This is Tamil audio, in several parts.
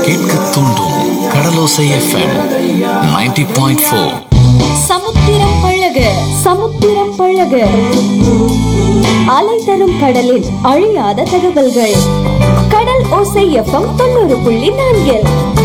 கேட்க தூண்டும் கடலோசை எஃப்எம் 90.4 பாயிண்ட் ஃபோர் சமுத்திரம் பழக சமுத்திரம் பழக அலை தரும் கடலில் அழியாத தகவல்கள் கடல் ஓசை எஃப்எம் தொண்ணூறு புள்ளி நான்கில்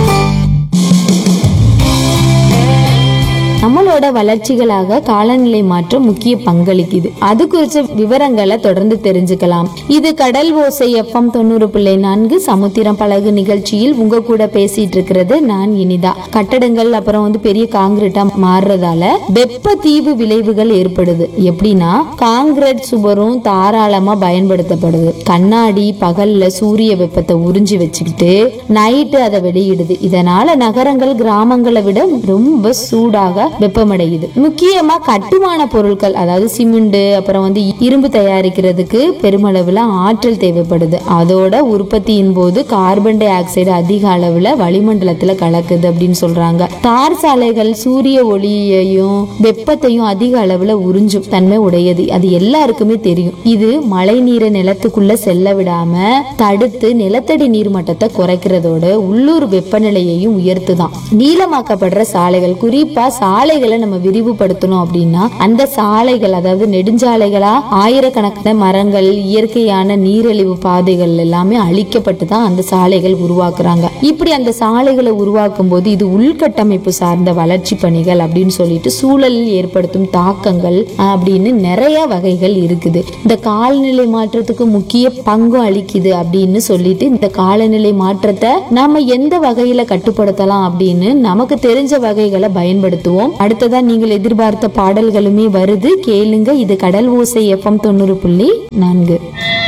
நம்மளோட வளர்ச்சிகளாக காலநிலை மாற்றம் முக்கிய பங்களிக்குது அது குறித்த விவரங்களை தொடர்ந்து தெரிஞ்சுக்கலாம் இது கடல் ஓசை எஃப்எம் தொண்ணூறு புள்ளி நான்கு சமுத்திரம் பழகு நிகழ்ச்சியில் உங்க கூட பேசிட்டு இருக்கிறது நான் இனிதா கட்டடங்கள் அப்புறம் வந்து பெரிய காங்கிரீட்டா மாறுறதால வெப்ப தீவு விளைவுகள் ஏற்படுது எப்படின்னா காங்கிரீட் சுவரும் தாராளமா பயன்படுத்தப்படுது கண்ணாடி பகல்ல சூரிய வெப்பத்தை உறிஞ்சி வச்சுக்கிட்டு நைட்டு அதை வெளியிடுது இதனால நகரங்கள் கிராமங்களை விட ரொம்ப சூடாக வெப்பமடையுது முக்கியமா கட்டுமான பொருட்கள் அதாவது சிமெண்ட் அப்புறம் வந்து இரும்பு தயாரிக்கிறதுக்கு பெருமளவுல ஆற்றல் தேவைப்படுது அதோட உற்பத்தியின் போது கார்பன் டை ஆக்சைடு அதிக அளவுல வளிமண்டலத்துல கலக்குது அப்படின்னு சொல்றாங்க தார் சாலைகள் சூரிய ஒளியையும் வெப்பத்தையும் அதிக அளவுல உறிஞ்சும் தன்மை உடையது அது எல்லாருக்குமே தெரியும் இது மழை நீரை நிலத்துக்குள்ள செல்ல விடாம தடுத்து நிலத்தடி நீர்மட்டத்தை குறைக்கிறதோட உள்ளூர் வெப்பநிலையையும் உயர்த்துதான் நீளமாக்கப்படுற சாலைகள் குறிப்பா சாலைகளை நம்ம விரிவுபடுத்தணும் அப்படின்னா அந்த சாலைகள் அதாவது நெடுஞ்சாலைகளா ஆயிரக்கணக்கான மரங்கள் இயற்கையான நீரழிவு பாதைகள் எல்லாமே அழிக்கப்பட்டு தான் அந்த சாலைகள் உருவாக்குறாங்க இப்படி அந்த சாலைகளை உருவாக்கும் போது இது உள்கட்டமைப்பு சார்ந்த வளர்ச்சி பணிகள் அப்படின்னு சொல்லிட்டு சூழலில் ஏற்படுத்தும் தாக்கங்கள் அப்படின்னு நிறைய வகைகள் இருக்குது இந்த காலநிலை மாற்றத்துக்கு முக்கிய பங்கு அளிக்குது அப்படின்னு சொல்லிட்டு இந்த காலநிலை மாற்றத்தை நாம எந்த வகையில கட்டுப்படுத்தலாம் அப்படின்னு நமக்கு தெரிஞ்ச வகைகளை பயன்படுத்துவோம் அடுத்ததா நீங்கள் எதிர்பார்த்த பாடல்களுமே வருது கேளுங்க இது கடல் ஓசை எஃப்எம் தொண்ணூறு புள்ளி நான்கு